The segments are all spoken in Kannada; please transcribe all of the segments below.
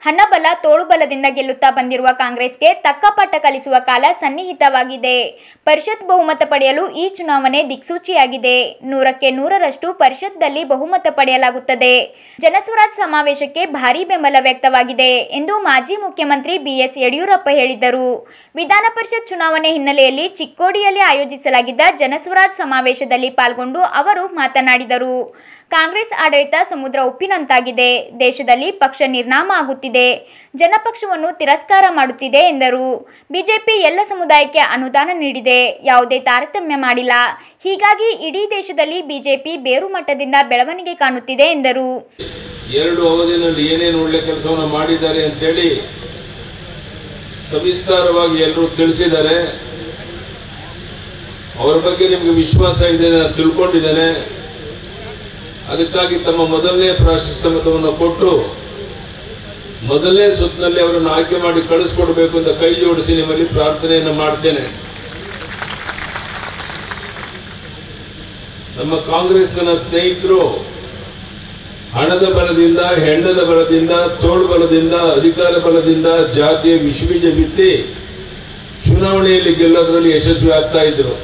ಹಣಬಲ ತೋಳುಬಲದಿಂದ ಗೆಲ್ಲುತ್ತಾ ಬಂದಿರುವ ಕಾಂಗ್ರೆಸ್ಗೆ ತಕ್ಕ ಪಾಠ ಕಲಿಸುವ ಕಾಲ ಸನ್ನಿಹಿತವಾಗಿದೆ ಪರಿಷತ್ ಬಹುಮತ ಪಡೆಯಲು ಈ ಚುನಾವಣೆ ದಿಕ್ಸೂಚಿಯಾಗಿದೆ ನೂರಕ್ಕೆ ನೂರರಷ್ಟು ಪರಿಷತ್ದಲ್ಲಿ ಬಹುಮತ ಪಡೆಯಲಾಗುತ್ತದೆ ಜನಸ್ವರಾಜ್ ಸಮಾವೇಶಕ್ಕೆ ಭಾರೀ ಬೆಂಬಲ ವ್ಯಕ್ತವಾಗಿದೆ ಎಂದು ಮಾಜಿ ಮುಖ್ಯಮಂತ್ರಿ ಬಿಎಸ್ ಯಡಿಯೂರಪ್ಪ ಹೇಳಿದ್ದರು ವಿಧಾನ ಪರಿಷತ್ ಚುನಾವಣೆ ಹಿನ್ನೆಲೆಯಲ್ಲಿ ಚಿಕ್ಕೋಡಿಯಲ್ಲಿ ಆಯೋಜಿಸಲಾಗಿದ್ದ ಜನಸ್ವರಾಜ್ ಸಮಾವೇಶದಲ್ಲಿ ಪಾಲ್ಗೊಂಡು ಅವರು ಮಾತನಾಡಿದರು ಕಾಂಗ್ರೆಸ್ ಆಡಳಿತ ಸಮುದ್ರ ಉಪ್ಪಿನಂತಾಗಿದೆ ದೇಶದಲ್ಲಿ ಪಕ್ಷ ನಿರ್ನಾಮ ಆಗುತ್ತಿದೆ ಜನಪಕ್ಷವನ್ನು ತಿರಸ್ಕಾರ ಮಾಡುತ್ತಿದೆ ಎಂದರು ಬಿಜೆಪಿ ಎಲ್ಲ ಸಮುದಾಯಕ್ಕೆ ಅನುದಾನ ನೀಡಿದೆ ಯಾವುದೇ ತಾರತಮ್ಯ ಮಾಡಿಲ್ಲ ಹೀಗಾಗಿ ಇಡೀ ದೇಶದಲ್ಲಿ ಬಿಜೆಪಿ ಬೇರು ಮಟ್ಟದಿಂದ ಬೆಳವಣಿಗೆ ಕಾಣುತ್ತಿದೆ ಎಂದರು ಎರಡು ಅವಧಿನಲ್ಲಿ ಏನೇನು ಒಳ್ಳೆ ಕೆಲಸವನ್ನು ಮಾಡಿದ್ದಾರೆ ಅಂತೇಳಿ ಸವಿಸ್ತಾರವಾಗಿ ಎಲ್ಲರೂ ತಿಳಿಸಿದ್ದಾರೆ ಅವರ ಬಗ್ಗೆ ನಿಮಗೆ ವಿಶ್ವಾಸ ಇದೆ ನಾನು ತಿಳ್ಕೊಂಡಿದ್ದೇನೆ ಅದಕ್ಕಾಗಿ ತಮ್ಮ ಮೊದಲನೇ ಪ್ರಾಶಸ್ತ್ಯ ಮತವನ್ನು ಕೊಟ್ಟು ಮೊದಲನೇ ಸುತ್ತಿನಲ್ಲಿ ಅವರನ್ನು ಆಯ್ಕೆ ಮಾಡಿ ಕಳಿಸ್ಕೊಡ್ಬೇಕು ಅಂತ ಕೈ ಜೋಡಿಸಿ ನಿಮ್ಮಲ್ಲಿ ಪ್ರಾರ್ಥನೆಯನ್ನು ಮಾಡ್ತೇನೆ ನಮ್ಮ ಕಾಂಗ್ರೆಸ್ನ ಸ್ನೇಹಿತರು ಹಣದ ಬಲದಿಂದ ಹೆಂಡದ ಬಲದಿಂದ ತೋಳು ಬಲದಿಂದ ಅಧಿಕಾರ ಬಲದಿಂದ ಜಾತಿಯ ವಿಶ್ವಬೀಜ ಬಿತ್ತಿ ಚುನಾವಣೆಯಲ್ಲಿ ಗೆಲ್ಲೋದ್ರಲ್ಲಿ ಯಶಸ್ವಿ ಆಗ್ತಾ ಇದ್ರು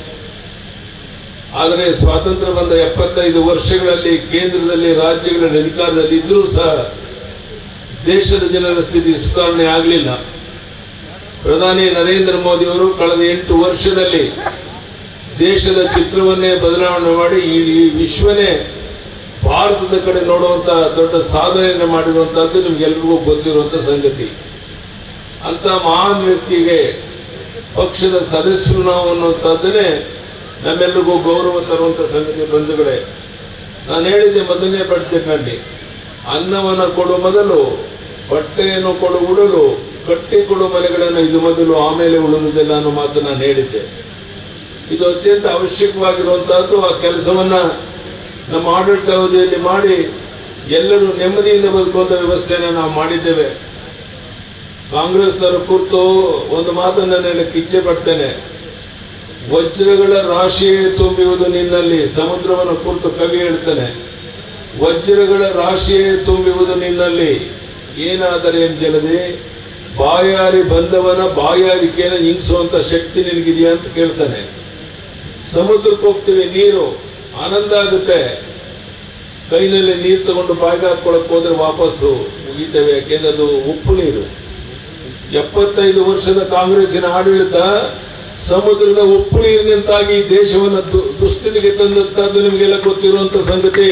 ಆದರೆ ಸ್ವಾತಂತ್ರ್ಯ ಬಂದ ಎಪ್ಪತ್ತೈದು ವರ್ಷಗಳಲ್ಲಿ ಕೇಂದ್ರದಲ್ಲಿ ರಾಜ್ಯಗಳಲ್ಲಿ ಅಧಿಕಾರದಲ್ಲಿ ಇದ್ರೂ ಸಹ ದೇಶದ ಜನರ ಸ್ಥಿತಿ ಸುಧಾರಣೆ ಆಗಲಿಲ್ಲ ಪ್ರಧಾನಿ ನರೇಂದ್ರ ಮೋದಿ ಅವರು ಕಳೆದ ಎಂಟು ವರ್ಷದಲ್ಲಿ ದೇಶದ ಚಿತ್ರವನ್ನೇ ಬದಲಾವಣೆ ಮಾಡಿ ಇಡೀ ವಿಶ್ವನೇ ಭಾರತದ ಕಡೆ ನೋಡುವಂತ ದೊಡ್ಡ ಸಾಧನೆಯನ್ನು ಮಾಡಿರುವಂತಹದ್ದು ನಿಮ್ಗೆಲ್ರಿಗೂ ಗೊತ್ತಿರುವಂತ ಸಂಗತಿ ಅಂತ ಮಹಾನ್ ವ್ಯಕ್ತಿಗೆ ಪಕ್ಷದ ಸದಸ್ಯರು ನಾವು ಅನ್ನುವಂಥದ್ದನ್ನೇ ನಮ್ಮೆಲ್ಲರಿಗೂ ಗೌರವ ತರುವಂತ ಸಂಗತಿ ಬಂಧುಗಳೇ ನಾನು ಹೇಳಿದ್ದೆ ಮೊದಲನೇ ಬಡ್ಜೆಟ್ನಲ್ಲಿ ಅನ್ನವನ್ನು ಕೊಡು ಮೊದಲು ಬಟ್ಟೆಯನ್ನು ಕೊಡು ಉಡಲು ಕಟ್ಟಿ ಕೊಡು ಮನೆಗಳನ್ನು ಇದು ಮೊದಲು ಆಮೇಲೆ ಉಳುವುದಿಲ್ಲ ಅನ್ನೋ ಮಾತು ನಾನು ಹೇಳಿದ್ದೆ ಇದು ಅತ್ಯಂತ ಅವಶ್ಯಕವಾಗಿರುವಂತಹದ್ದು ಆ ಕೆಲಸವನ್ನ ನಮ್ಮ ಆಡಳಿತ ಅವಧಿಯಲ್ಲಿ ಮಾಡಿ ಎಲ್ಲರೂ ನೆಮ್ಮದಿಯಿಂದ ಬದುಕುವಂತ ವ್ಯವಸ್ಥೆಯನ್ನು ನಾವು ಮಾಡಿದ್ದೇವೆ ಕಾಂಗ್ರೆಸ್ನವರ ಕುರಿತು ಒಂದು ಮಾತನ್ನು ಹೇಳಕ್ಕೆ ಇಚ್ಛೆ ಪಡ್ತೇನೆ ವಜ್ರಗಳ ರಾಶಿಯೇ ತುಂಬಿರುವುದು ನಿನ್ನಲ್ಲಿ ಸಮುದ್ರವನ್ನು ಕುರಿತು ಕವಿ ಹೇಳ್ತಾನೆ ವಜ್ರಗಳ ರಾಶಿಯೇ ತುಂಬಿರುವುದು ನಿನ್ನಲ್ಲಿ ಏನಾದರೆ ಜಲದೆ ಬಾಯಾರಿ ಬಂದವನ ಬಾಯಾರಿಕೆಯನ್ನು ಹಿಂಗಿಸುವಂತ ಶಕ್ತಿ ನಿನಗಿದೆಯಾ ಅಂತ ಕೇಳ್ತಾನೆ ಸಮುದ್ರಕ್ಕೆ ಹೋಗ್ತೀವಿ ನೀರು ಆನಂದ ಆಗುತ್ತೆ ಕೈನಲ್ಲಿ ನೀರು ತಗೊಂಡು ಬಾಯಿಗೆ ಹಾಕೊಳಕ್ ಹೋದ್ರೆ ವಾಪಸ್ಸು ಮುಗಿತೇವೆ ಯಾಕೆಂದ್ರೆ ಅದು ಉಪ್ಪು ನೀರು ಎಪ್ಪತ್ತೈದು ವರ್ಷದ ಕಾಂಗ್ರೆಸ್ಸಿನ ಆಡಳಿತ ಸಮುದ್ರದ ಉಪ್ಪು ನೀರಿನಂತಾಗಿ ದೇಶವನ್ನು ದು- ದುಸ್ಥಿತಿಗೆ ತಂದಂತದ್ದು ನಿಮಗೆಲ್ಲ ಗೊತ್ತಿರುವಂತ ಸಂಗತಿ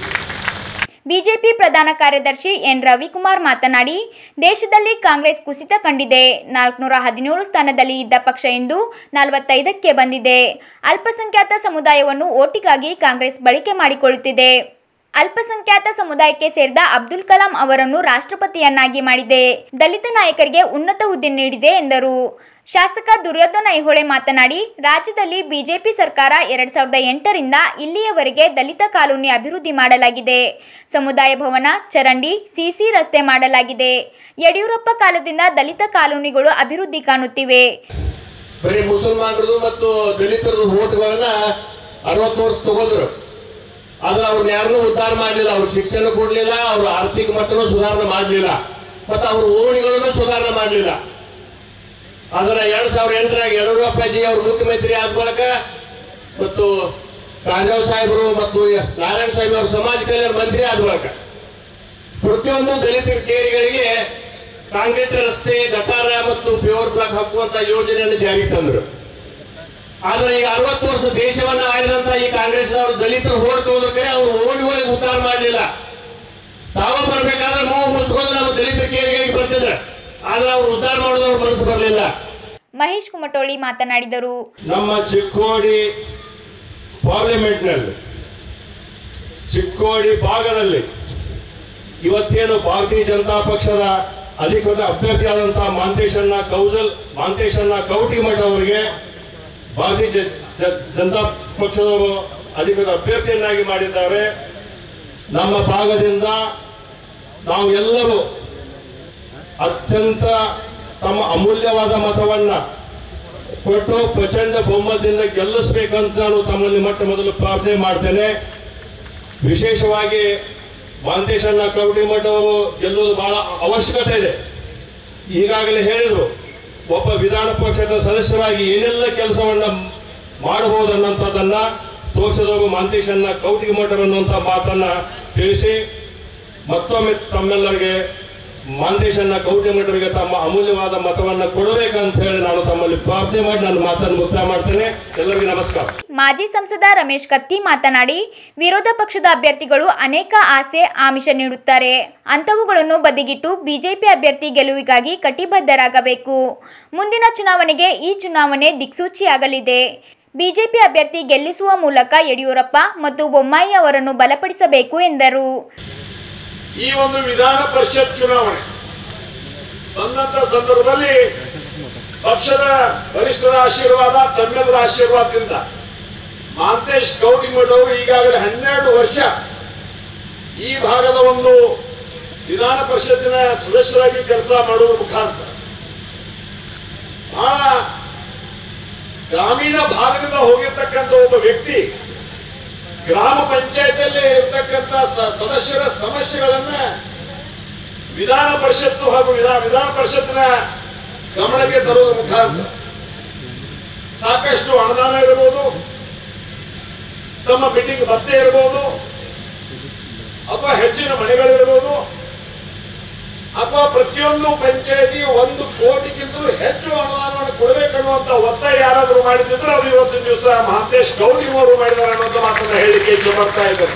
ಬಿಜೆಪಿ ಪ್ರಧಾನ ಕಾರ್ಯದರ್ಶಿ ಎನ್ ರವಿಕುಮಾರ್ ಮಾತನಾಡಿ ದೇಶದಲ್ಲಿ ಕಾಂಗ್ರೆಸ್ ಕುಸಿತ ಕಂಡಿದೆ ನಾಲ್ಕುನೂರ ಹದಿನೇಳು ಸ್ಥಾನದಲ್ಲಿ ಇದ್ದ ಪಕ್ಷ ಇಂದು ನಲವತ್ತೈದಕ್ಕೆ ಬಂದಿದೆ ಅಲ್ಪಸಂಖ್ಯಾತ ಸಮುದಾಯವನ್ನು ಓಟಿಗಾಗಿ ಕಾಂಗ್ರೆಸ್ ಬಳಕೆ ಮಾಡಿಕೊಳ್ಳುತ್ತಿದೆ ಅಲ್ಪಸಂಖ್ಯಾತ ಸಮುದಾಯಕ್ಕೆ ಸೇರಿದ ಅಬ್ದುಲ್ ಕಲಾಂ ಅವರನ್ನು ರಾಷ್ಟ್ರಪತಿಯನ್ನಾಗಿ ಮಾಡಿದೆ ದಲಿತ ನಾಯಕರಿಗೆ ಉನ್ನತ ಹುದ್ದೆ ನೀಡಿದೆ ಎಂದರು ಶಾಸಕ ದುರ್ಯೋಧನ ಐಹೊಳೆ ಮಾತನಾಡಿ ರಾಜ್ಯದಲ್ಲಿ ಬಿಜೆಪಿ ಸರ್ಕಾರ ಎರಡ್ ಸಾವಿರದ ಎಂಟರಿಂದ ಇಲ್ಲಿಯವರೆಗೆ ದಲಿತ ಕಾಲೋನಿ ಅಭಿವೃದ್ಧಿ ಮಾಡಲಾಗಿದೆ ಸಮುದಾಯ ಭವನ ಚರಂಡಿ ಸಿಸಿ ರಸ್ತೆ ಮಾಡಲಾಗಿದೆ ಯಡಿಯೂರಪ್ಪ ಕಾಲದಿಂದ ದಲಿತ ಕಾಲೋನಿಗಳು ಅಭಿವೃದ್ಧಿ ಕಾಣುತ್ತಿವೆ ಬರೀ ಮುಸಲ್ಮಾನರದು ಮತ್ತು ದಲಿತರದು ಓಟ್ಗಳನ್ನ ಅರವತ್ತು ವರ್ಷ ತಗೊಂಡ್ರು ಆದ್ರೆ ಅವ್ರನ್ನ ಯಾರನ್ನೂ ಉದ್ಧಾರ ಮಾಡಲಿಲ್ಲ ಅವ್ರ ಶಿಕ್ಷಣ ಕೊಡ್ಲಿಲ್ಲ ಅವ್ರ ಆರ್ಥಿಕ ಮಟ್ಟನೂ ಸುಧಾರಣೆ ಮಾಡಲಿಲ್ಲ ಮತ್ತು ಅವ್ರ ಓಣಿಗಳನ್ನು ಸುಧಾರಣೆ ಮಾಡಲಿಲ್ಲ ಆದ್ರೆ ಎರಡ್ ಸಾವಿರದ ಎಂಟರಾಗ ಯಡಿಯೂರಪ್ಪಾಜಿ ಅವರು ಮುಖ್ಯಮಂತ್ರಿ ಆದ ಬಳಿಕ ಮತ್ತು ಕಾಂಗ್ರೆಸ್ ಸಾಹೇಬರು ಮತ್ತು ನಾರಾಯಣ ಸಾಹೇಬ್ ಅವರು ಸಮಾಜ ಕಲ್ಯಾಣ ಮಂತ್ರಿ ಆದ ಬಳಿಕ ಪ್ರತಿಯೊಂದು ದಲಿತ ಕೇರಿಗಳಿಗೆ ಕಾಂಕ್ರೀಟ್ ರಸ್ತೆ ಗಟಾರ ಮತ್ತು ಪ್ಯೂರ್ ಬ್ಲಾಕ್ ಹಾಕುವಂತ ಯೋಜನೆಯನ್ನು ಜಾರಿಗೆ ತಂದರು ಆದ್ರೆ ಈಗ ಅರವತ್ತು ವರ್ಷ ದೇಶವನ್ನ ಆಳಿದಂತ ಈ ಕಾಂಗ್ರೆಸ್ನವರು ದಲಿತರು ಹೋಡ್ ತಗೊಂಡ್ರೆ ಅವರು ಓಡಿ ಓಡಿ ಉದ್ಧಾರ ಮಾಡಲಿಲ್ಲ ತಾವ ಬರ್ಬೇಕಾದ್ರೆ ಮೂಗು ಮುಚ್ಕೊಂಡು ನಮ್ಮ ದಲಿತ ಕೇರಿಗಳಿಗೆ ಬರ್ತಿದ್ರೆ ಆದ್ರೆ ಅವ್ರು ಉದ್ಧಾರ ಮಾಡೋದು ಅವ್ರ ಮನಸ್ಸು ಬರಲಿಲ್ಲ ಮಹೇಶ್ ಕುಮಟೋಳಿ ಮಾತನಾಡಿದರು ನಮ್ಮ ಚಿಕ್ಕೋಡಿ ಪಾರ್ಲಿಮೆಂಟ್ನಲ್ಲಿ ಚಿಕ್ಕೋಡಿ ಭಾಗದಲ್ಲಿ ಇವತ್ತೇನು ಭಾರತೀಯ ಜನತಾ ಪಕ್ಷದ ಅಧಿಕೃತ ಅಭ್ಯರ್ಥಿಯಾದಂತಹ ಮಾಂತೇಶನ್ನ ಕೌಜಲ್ ಮಾಂತೇಶನ್ನ ಕೌಟಿಮಠ ಅವರಿಗೆ ಭಾರತೀಯ ಜ- ಜ- ಜನತಾ ಪಕ್ಷದವರು ಅಧಿಕೃತ ಅಭ್ಯರ್ಥಿಯನ್ನಾಗಿ ಮಾಡಿದ್ದಾರೆ ನಮ್ಮ ಭಾಗದಿಂದ ನಾವು ಎಲ್ಲರೂ ಅತ್ಯಂತ ತಮ್ಮ ಅಮೂಲ್ಯವಾದ ಮತವನ್ನ ಕೊಟ್ಟು ಪ್ರಚಂಡ ಬಹುಮತದಿಂದ ಗೆಲ್ಲಿಸ್ಬೇಕಂತ ನಾನು ತಮ್ಮಲ್ಲಿ ಮೊಟ್ಟ ಮೊದಲು ಪ್ರಾರ್ಥನೆ ಮಾಡ್ತೇನೆ ವಿಶೇಷವಾಗಿ ಮಾಂತೇಶಣ್ಣ ಕವಟಿಮಠ ಅವರು ಗೆಲ್ಲುವುದು ಬಹಳ ಅವಶ್ಯಕತೆ ಇದೆ ಈಗಾಗಲೇ ಹೇಳಿದ್ರು ಒಬ್ಬ ವಿಧಾನ ಪಕ್ಷದ ಸದಸ್ಯರಾಗಿ ಏನೆಲ್ಲ ಕೆಲಸವನ್ನ ಮಾಡಬಹುದು ಅನ್ನೋಂಥದ್ದನ್ನ ತೋರಿಸಿದವರು ಮಾಂತೇಶಣ್ಣ ಕೌಟಿಮಠ ಅನ್ನುವಂಥ ಮಾತನ್ನ ತಿಳಿಸಿ ಮತ್ತೊಮ್ಮೆ ತಮ್ಮೆಲ್ಲರಿಗೆ ಮಾಂತೇಶಣ್ಣ ಕೌಟಿಮಠರಿಗೆ ತಮ್ಮ ಅಮೂಲ್ಯವಾದ ಮತವನ್ನ ಕೊಡಬೇಕಂತ ಹೇಳಿ ನಾನು ತಮ್ಮಲ್ಲಿ ಪ್ರಾರ್ಥನೆ ಮಾಡಿ ನನ್ನ ಮಾತನ್ನು ಮುಕ್ತಾಯ ಮಾಡ್ತೇನೆ ಎಲ್ಲರಿಗೂ ನಮಸ್ಕಾರ ಮಾಜಿ ಸಂಸದ ರಮೇಶ್ ಕತ್ತಿ ಮಾತನಾಡಿ ವಿರೋಧ ಪಕ್ಷದ ಅಭ್ಯರ್ಥಿಗಳು ಅನೇಕ ಆಸೆ ಆಮಿಷ ನೀಡುತ್ತಾರೆ ಅಂಥವುಗಳನ್ನು ಬದಿಗಿಟ್ಟು ಬಿಜೆಪಿ ಅಭ್ಯರ್ಥಿ ಗೆಲುವಿಗಾಗಿ ಕಟಿಬದ್ಧರಾಗಬೇಕು ಮುಂದಿನ ಚುನಾವಣೆಗೆ ಈ ಚುನಾವಣೆ ದಿಕ್ಸೂಚಿಯಾಗಲಿದೆ ಬಿಜೆಪಿ ಅಭ್ಯರ್ಥಿ ಗೆಲ್ಲಿಸುವ ಮೂಲಕ ಯಡಿಯೂರಪ್ಪ ಮತ್ತು ಬೊಮ್ಮಾಯಿ ಅವರನ್ನು ಬಲಪಡಿಸಬೇಕು ಎಂದರು ಈ ಒಂದು ವಿಧಾನ ಪರಿಷತ್ ಚುನಾವಣೆ ಬಂದಂತ ಸಂದರ್ಭದಲ್ಲಿ ಪಕ್ಷದ ವರಿಷ್ಠರ ಆಶೀರ್ವಾದ ತಮ್ಮೆಲ್ಲರ ಆಶೀರ್ವಾದದಿಂದ ಮಹಾಂತೇಶ್ ಕೌಟಿಮಠ್ ಅವರು ಈಗಾಗಲೇ ಹನ್ನೆರಡು ವರ್ಷ ಈ ಭಾಗದ ಒಂದು ವಿಧಾನ ಪರಿಷತ್ತಿನ ಸದಸ್ಯರಾಗಿ ಕೆಲಸ ಮಾಡುವ ಮುಖಾಂತರ ಬಹಳ ಗ್ರಾಮೀಣ ಭಾಗದಿಂದ ಹೋಗಿರ್ತಕ್ಕಂಥ ಒಬ್ಬ ವ್ಯಕ್ತಿ ಗ್ರಾಮ ಪಂಚಾಯತಿಯಲ್ಲಿ ಇರ್ತಕ್ಕಂಥ ಸ- ಸದಸ್ಯರ ಸಮಸ್ಯೆಗಳನ್ನ ವಿಧಾನ ಪರಿಷತ್ತು ಹಾಗೂ ವಿಧಾನ ವಿಧಾನ ಪರಿಷತ್ತಿನ ಗಮನಕ್ಕೆ ತರುವುದರ ಮುಖಾಂತರ ಸಾಕಷ್ಟು ಅನುದಾನ ಇರಬಹುದು ತಮ್ಮ ಬಿಲ್ಡಿಂಗ್ ಭತ್ತೆ ಇರಬಹುದು ಅಥವಾ ಹೆಚ್ಚಿನ ಮನೆಗಳಿರಬಹುದು ಅಥವಾ ಪ್ರತಿಯೊಂದು ಪಂಚಾಯತಿ ಒಂದು ಕೋಟಿಗಿಂತಲೂ ಹೆಚ್ಚು ಅನುದಾನವನ್ನು ಕೊಡಬೇಕನ್ನುವಂತ ಒತ್ತಾಯ ಯಾರಾದರೂ ಮಾಡಿದ್ರೆ ಅದು ಇವತ್ತಿನ ದಿವಸ ಮಹಾಂತೇಶ್ ಗೌಡಿ ಅವರು ಮಾಡಿದ್ದಾರೆ ಅನ್ನುವಂತ ಮಾತನ್ನ ಹೇಳಿಕೆ ಇಚ್ಛೆ ಪಡ್ತಾ ಇದ್ದಾರೆ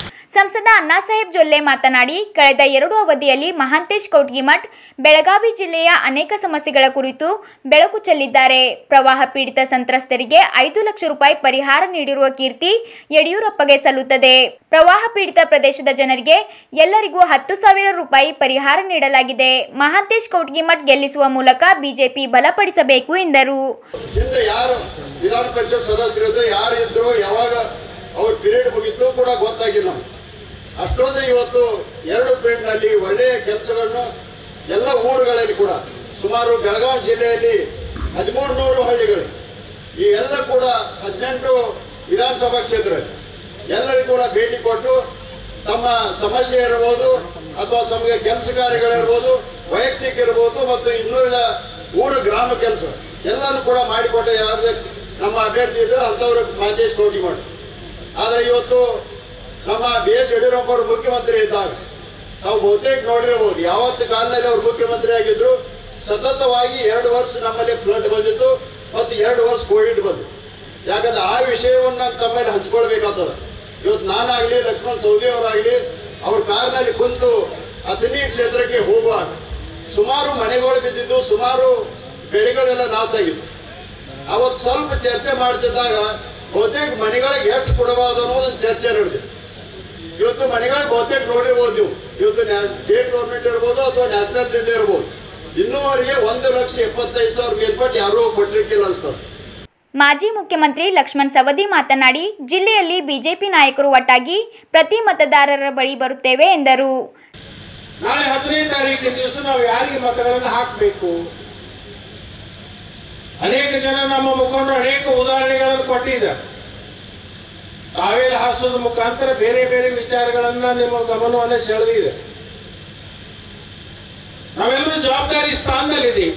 ಸಂಸದ ಅಣ್ಣಾಸಾಹೇಬ್ ಜೊಲ್ಲೆ ಮಾತನಾಡಿ ಕಳೆದ ಎರಡು ಅವಧಿಯಲ್ಲಿ ಮಹಾಂತೇಶ್ ಕೌಟ್ಗಿಮಠ್ ಬೆಳಗಾವಿ ಜಿಲ್ಲೆಯ ಅನೇಕ ಸಮಸ್ಯೆಗಳ ಕುರಿತು ಬೆಳಕು ಚೆಲ್ಲಿದ್ದಾರೆ ಪ್ರವಾಹ ಪೀಡಿತ ಸಂತ್ರಸ್ತರಿಗೆ ಐದು ಲಕ್ಷ ರೂಪಾಯಿ ಪರಿಹಾರ ನೀಡಿರುವ ಕೀರ್ತಿ ಯಡಿಯೂರಪ್ಪಗೆ ಸಲ್ಲುತ್ತದೆ ಪ್ರವಾಹ ಪೀಡಿತ ಪ್ರದೇಶದ ಜನರಿಗೆ ಎಲ್ಲರಿಗೂ ಹತ್ತು ಸಾವಿರ ರೂಪಾಯಿ ಪರಿಹಾರ ನೀಡಲಾಗಿದೆ ಮಹಾಂತೇಶ್ ಕೌಟ್ಗಿಮಠ್ ಗೆಲ್ಲಿಸುವ ಮೂಲಕ ಬಿಜೆಪಿ ಬಲಪಡಿಸಬೇಕು ಎಂದರು ಹಿಂದೆ ಯಾರು ವಿಧಾನ ಪರಿಷತ್ ಸದಸ್ಯರಿದ್ರು ಯಾರು ಇದ್ರು ಯಾವಾಗ ಅವ್ರ ಪೀರಿಯಡ್ ಮುಗಿತು ಕೂಡ ಗೊತ್ತಾಗಿಲ್ಲ ನಮ್ಗೆ ಅಷ್ಟೊಂದು ಇವತ್ತು ಎರಡು period ನಲ್ಲಿ ಒಳ್ಳೆಯ ಕೆಲಸಗಳನ್ನು ಎಲ್ಲ ಊರುಗಳಲ್ಲಿ ಕೂಡ ಸುಮಾರು ಬೆಳಗಾವಿ ಜಿಲ್ಲೆಯಲ್ಲಿ ಹದಿಮೂರು ನೂರು ಹಳ್ಳಿಗಳು ಈ ಎಲ್ಲ ಕೂಡ ಹದಿನೆಂಟು ವಿಧಾನಸಭಾ ಕ್ಷೇತ್ರ ಇದೆ. ಎಲ್ಲರಿಗೂ ಕೂಡ ಭೇಟಿ ಕೊಟ್ಟು ತಮ್ಮ ಸಮಸ್ಯೆ ಇರಬಹುದು ಅಥವಾ ಸಮಯ ಕೆಲಸ ಕಾರ್ಯಗಳಿರ್ಬೋದು ವೈಯಕ್ತಿಕ ಇರಬಹುದು ಮತ್ತು ಇನ್ನುಳಿದ ಊರ ಗ್ರಾಮ ಕೆಲಸ ಎಲ್ಲಾನು ಕೂಡ ಮಾಡಿಕೊಟ್ಟ ಯಾರದೇ ನಮ್ಮ ಅಭ್ಯರ್ಥಿ ಇದ್ರೆ ಅಂಥವ್ರು ಮಾತೇಶ್ ಕೋಟಿ ಮಾಡಿ ಆದರೆ ಇವತ್ತು ನಮ್ಮ ಬಿ ಎಸ್ ಯಡಿಯೂರಪ್ಪ ಅವರು ಮುಖ್ಯಮಂತ್ರಿ ಇದ್ದಾಗ ನಾವು ಬಹುತೇಕ ನೋಡಿರಬಹುದು ಯಾವತ್ತು ಕಾಲದಲ್ಲಿ ಅವರು ಮುಖ್ಯಮಂತ್ರಿ ಆಗಿದ್ರು ಸತತವಾಗಿ ಎರಡು ವರ್ಷ ನಮ್ಮಲ್ಲಿ ಫ್ಲಡ್ ಬಂದಿತ್ತು ಮತ್ತು ಎರಡು ವರ್ಷ ಕೋವಿಡ್ ಬಂದಿತ್ತು ಯಾಕಂದ್ರೆ ಆ ವಿಷಯವನ್ನು ನಾನು ತಮ್ಮಲ್ಲಿ ಹಂಚ್ಕೊಳ್ಬೇಕಾಗ್ತದೆ ಇವತ್ತು ನಾನಾಗ್ಲಿ ಲಕ್ಷ್ಮಣ್ ಸೌದಿ ಅವರಾಗ್ಲಿ ಅವ್ರ ಕಾರ್ನಲ್ಲಿ ಕುಂತು ಅಥಣಿ ಕ್ಷೇತ್ರಕ್ಕೆ ಹೋಗುವಾಗ ಸುಮಾರು ಮನೆಗಳು ಬಿದ್ದಿದ್ದು ಸುಮಾರು ಬೆಳೆಗಳೆಲ್ಲ ನಾಶ ಆಗಿದ್ದು ಅವತ್ತು ಸ್ವಲ್ಪ ಚರ್ಚೆ ಮಾಡ್ತಿದ್ದಾಗ ಬಹುತೇಕ ಮನೆಗಳಿಗೆ ಎಷ್ಟು ಕೊಡಬಹುದು ಅನ್ನೋದೊಂದು ಚರ್ಚೆ ನಡೆದಿದೆ ಇವತ್ತು ಮನೆಗಳಿಗೆ ಬಹುತೇಕ ನೋಡಿರ್ಬೋದು ನೀವು ಇವತ್ತು ಸ್ಟೇಟ್ ಗೌರ್ಮೆಂಟ್ ಇರ್ಬೋದು ಅಥವಾ ನ್ಯಾಷನಲ್ ದಿಂದ ಇರ್ಬೋದು ಇನ್ನೂವರೆಗೆ ಒಂದು ಲಕ್ಷ ಎಪ್ಪತ್ತೈದು ಸಾವಿರ ಮೇಲ್ಪಟ್ಟು ಯಾರೂ ಕೊಟ್ಟಿರ್ಕಿಲ್ಲ ಅನ್ಸ್ತದೆ ಮಾಜಿ ಮುಖ್ಯಮಂತ್ರಿ ಲಕ್ಷ್ಮಣ್ ಸವದಿ ಮಾತನಾಡಿ ಜಿಲ್ಲೆಯಲ್ಲಿ ಬಿಜೆಪಿ ನಾಯಕರು ಒಟ್ಟಾಗಿ ಪ್ರತಿ ಮತದಾರರ ಬಳಿ ಬರುತ್ತೇವೆ ಎಂದರು ನಾಳೆ ಹದಿನೈದು ತಾರೀಕಿನ ದಿವಸ ನಾವು ಯಾರಿಗೆ ಮತಗಳನ್ನು ಹಾಕಬೇಕು ಅನೇಕ ಜನ ನಮ್ಮ ಮುಖಂಡರು ಅನೇಕ ಉದಾಹರಣೆಗಳನ್ನು ಕೊಟ್ಟಿದ್ದಾರೆ ತಾವೇಲ್ ಹಾಸೋದ ಮುಖಾಂತರ ಬೇರೆ ಬೇರೆ ವಿಚಾರಗಳನ್ನ ನಿಮ್ಮ ಗಮನವನ್ನು ಸೆಳೆದಿದೆ ನಾವೆಲ್ಲರೂ ಜವಾಬ್ದಾರಿ ಸ್ಥಾನದಲ್ಲಿದ್ದೀವಿ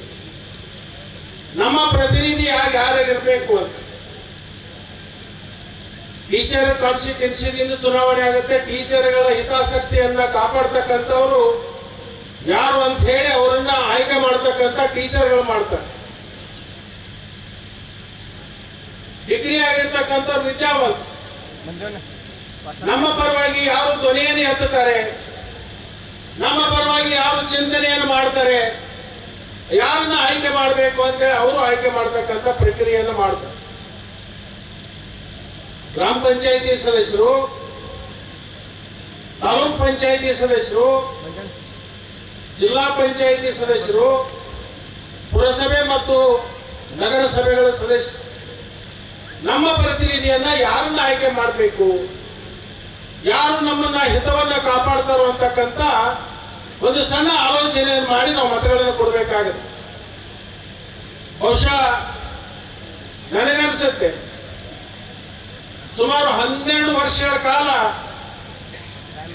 ನಮ್ಮ ಪ್ರತಿನಿಧಿ ಆಗಿ ಯಾರಿಗಿರ್ಬೇಕು ಅಂತ ಟೀಚರ್ ಕಾನ್ಸ್ಟಿಟ್ಯೂನ್ಸಿದಿಂದ ಚುನಾವಣೆ ಆಗುತ್ತೆ ಟೀಚರ್ಗಳ ಹಿತಾಸಕ್ತಿಯನ್ನ ಕಾಪಾಡ್ತಕ್ಕಂಥವ್ರು ಯಾರು ಅಂತ ಹೇಳಿ ಅವರನ್ನ ಆಯ್ಕೆ ಮಾಡ್ತಕ್ಕಂಥ ಟೀಚರ್ಗಳು ಮಾಡ್ತಾರೆ ಡಿಗ್ರಿ ಆಗಿರ್ತಕ್ಕಂಥವ್ರು ವಿದ್ಯಾವಂತ ನಮ್ಮ ಪರವಾಗಿ ಯಾರು ಧ್ವನಿಯನ್ನು ಎತ್ತುತ್ತಾರೆ ನಮ್ಮ ಪರವಾಗಿ ಯಾರು ಚಿಂತನೆಯನ್ನು ಮಾಡ್ತಾರೆ ಯಾರನ್ನ ಆಯ್ಕೆ ಮಾಡಬೇಕು ಅಂತ ಅವರು ಆಯ್ಕೆ ಮಾಡ್ತಕ್ಕಂಥ ಪ್ರಕ್ರಿಯೆಯನ್ನು ಮಾಡ್ತಾರೆ ಗ್ರಾಮ ಪಂಚಾಯತಿ ಸದಸ್ಯರು ತಾಲೂಕ್ ಪಂಚಾಯತಿ ಸದಸ್ಯರು ಜಿಲ್ಲಾ ಪಂಚಾಯತಿ ಸದಸ್ಯರು ಪುರಸಭೆ ಮತ್ತು ನಗರಸಭೆಗಳ ಸದಸ್ಯರು ನಮ್ಮ ಪ್ರತಿನಿಧಿಯನ್ನ ಯಾರನ್ನ ಆಯ್ಕೆ ಮಾಡಬೇಕು ಯಾರು ನಮ್ಮನ್ನ ಹಿತವನ್ನ ಕಾಪಾಡ್ತಾರೋ ಅಂತಕ್ಕಂಥ ಒಂದು ಸಣ್ಣ ಆಲೋಚನೆಯನ್ನು ಮಾಡಿ ನಾವು ಮತಗಳನ್ನು ಕೊಡಬೇಕಾಗುತ್ತೆ ಬಹುಶಃ ನನಗನ್ಸುತ್ತೆ ಸುಮಾರು ಹನ್ನೆರಡು ವರ್ಷಗಳ ಕಾಲ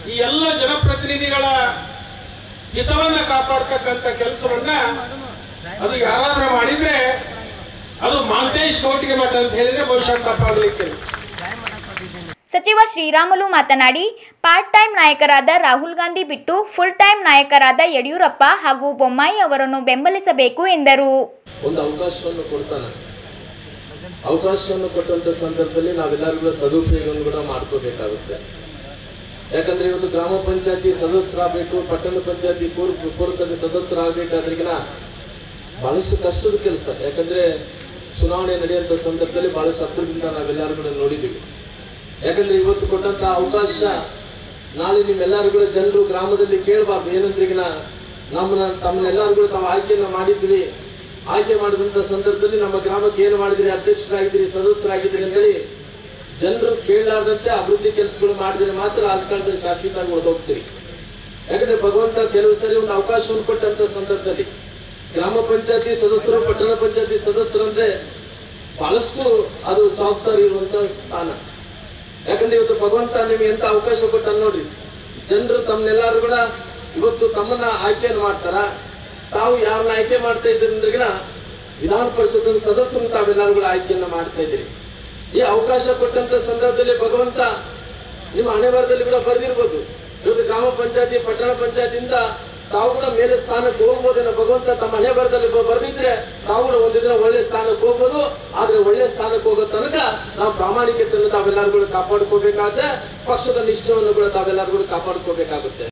ಈ ಎಲ್ಲ ಜನಪ್ರತಿನಿಧಿಗಳ ಹಿತವನ್ನ ಕಾಪಾಡ್ತಕ್ಕಂಥ ಕೆಲಸವನ್ನ ಅದು ಯಾರಾದ್ರೂ ಮಾಡಿದ್ರೆ ಅದು ಮಾಂತೇಶ್ ಕೋಟಿಗೆ ಮಠ ಅಂತ ಹೇಳಿದ್ರೆ ಬಹುಶಃ ತಪ್ಪಾಗಲಿಕ್ಕಿಲ್ಲ ಸಚಿವ ಶ್ರೀರಾಮುಲು ಮಾತನಾಡಿ ಪಾರ್ಟ್ ಟೈಮ್ ನಾಯಕರಾದ ರಾಹುಲ್ ಗಾಂಧಿ ಬಿಟ್ಟು ಫುಲ್ ಟೈಮ್ ನಾಯಕರಾದ ಯಡಿಯೂರಪ್ಪ ಹಾಗೂ ಬೊಮ್ಮಾಯಿ ಅವರನ್ನು ಬೆಂಬಲಿಸಬೇಕು ಎಂದರು ಒಂದು ಅವಕಾಶವನ್ನು ಕೊಡ್ತಾನೆ ಅವಕಾಶವನ್ನು ಕೊಟ್ಟಂತ ಸಂದರ್ಭದಲ್ಲಿ ನಾವೆಲ್ಲರೂ ಕೂಡ ಸದುಪಯೋಗವನ್ನು ಕೂಡ ಮಾಡ್ಕೋಬೇಕಾಗುತ್ತೆ ಯಾಕಂದ್ರೆ ಇವತ್ತು ಗ್ರಾಮ ಪಂಚಾಯತಿ ಸದಸ್ಯರಾಗಬೇಕು ಪಟ್ಟಣ ಪಂಚಾಯತಿ ಪೂರ್ ಪುರಸಭೆ ಸದಸ್ಯರಾಗಬೇಕಾದ್ರಿಗಿನ ಬಹಳಷ್ಟು ಕಷ್ಟದ ಕೆಲಸ ಯಾಕಂದ್ರೆ ಚುನಾವಣೆ ನಡೆಯುವಂತ ಸಂದರ್ಭದಲ್ಲಿ ಬಹಳಷ್ಟು ಹತ್ತಿರದಿಂದ ನಾವೆಲ್ಲರೂ ಕೂಡ ನೋಡಿದ್ದೀವಿ ಯಾಕಂದ್ರೆ ಇವತ್ತು ಕೊಟ್ಟಂತ ಅವಕಾಶ ನಾಳೆ ನಿಮ್ಮೆಲ್ಲರೂ ಕೂಡ ಜನರು ಗ್ರಾಮದಲ್ಲಿ ಕೇಳಬಾರ್ದು ಏನಂದ್ರಿಗಿನ ನಮ್ಮನ್ನ ತಮ್ಮನ್ನೆಲ್ಲರೂ ಕೂಡ ತಾವು ಆಯ್ಕೆಯನ್ನ ಮಾಡಿದ್ವಿ ಆಯ್ಕೆ ಮಾಡಿದಂತ ಸಂದರ್ಭದಲ್ಲಿ ನಮ್ಮ ಗ್ರಾಮಕ್ಕೆ ಏನು ಮಾಡಿದ್ರಿ ಅಧ್ಯಕ್ಷರಾಗಿದ್ದೀರಿ ಸದಸ್ಯರಾಗಿದ್ದೀರಿ ಅಂತೇಳಿ ಜನರು ಕೇಳಲಾರ್ದಂತೆ ಅಭಿವೃದ್ಧಿ ಕೆಲಸಗಳು ಮಾಡಿದ್ರೆ ಮಾತ್ರ ರಾಜಕಾರಣದಲ್ಲಿ ಶಾಶ್ವತವಾಗಿ ಉಳಿದೋಗ್ತೀರಿ ಯಾಕಂದ್ರೆ ಭಗವಂತ ಕೆಲವು ಸರಿ ಒಂದು ಅವಕಾಶವನ್ನು ಕೊಟ್ಟಂತ ಸಂದರ್ಭದಲ್ಲಿ ಗ್ರಾಮ ಪಂಚಾಯತಿ ಸದಸ್ಯರು ಪಟ್ಟಣ ಪಂಚಾಯತಿ ಸದಸ್ಯರು ಅಂದ್ರೆ ಬಹಳಷ್ಟು ಅದು ಜವಾಬ್ದಾರಿ ಇರುವಂತ ಸ್ಥಾನ ಯಾಕಂದ್ರೆ ಇವತ್ತು ಭಗವಂತ ನಿಮ್ಗೆ ಎಂತ ಅವಕಾಶ ಕೊಟ್ಟ ನೋಡ್ರಿ ಜನರು ತಮ್ಮನ್ನೆಲ್ಲರೂ ಕೂಡ ಇವತ್ತು ತಮ್ಮನ್ನ ಆಯ್ಕೆಯನ್ನು ಮಾಡ್ತಾರ ತಾವು ಯಾರನ್ನ ಆಯ್ಕೆ ಮಾಡ್ತಾ ಇದ್ರಿಂದ ವಿಧಾನ ಪರಿಷತ್ ಸದಸ್ಯರನ್ನು ತಾವೆಲ್ಲರೂ ಕೂಡ ಆಯ್ಕೆಯನ್ನ ಮಾಡ್ತಾ ಇದ್ದೀರಿ ಈ ಅವಕಾಶ ಕೊಟ್ಟಂತ ಸಂದರ್ಭದಲ್ಲಿ ಭಗವಂತ ನಿಮ್ಮ ಹಣೆ ಬರದಲ್ಲಿ ಕೂಡ ಬರೆದಿರ್ಬೋದು ಇವತ್ತು ಗ್ರಾಮ ಪಂಚಾಯತಿ ಪಟ್ಟಣ ಪಂಚಾಯತಿಯಿಂದ ತಾವು ಕೂಡ ಮೇಲೆ ಸ್ಥಾನಕ್ಕೆ ಹೋಗ್ಬೋದೇನೋ ಭಗವಂತ ತಮ್ಮ ಹಣೆ ಬರದಲ್ಲಿ ಬರೆದಿದ್ರೆ ತಾವು ಕೂಡ ಒಂದು ದಿನ ಒಳ್ಳೆ ಸ್ಥಾನಕ್ಕೆ ಹೋಗ್ಬೋದು ಆದ್ರೆ ಒಳ್ಳೆ ಸ್ಥಾನಕ್ಕೆ ಹೋಗೋ ತನಕ ನಾವು ಪ್ರಾಮಾಣಿಕತೆಯನ್ನು ತಾವೆಲ್ಲರೂ ಕೂಡ ಕಾಪಾಡ್ಕೋಬೇಕಾದ್ರೆ ಪಕ್ಷದ ನಿಷ್ಠೆಯನ್ನು ಕೂಡ ತಾವೆಲ್ಲರೂ ಕೂಡ ಕಾಪಾಡ್ಕೋಬೇಕಾಗುತ್ತೆ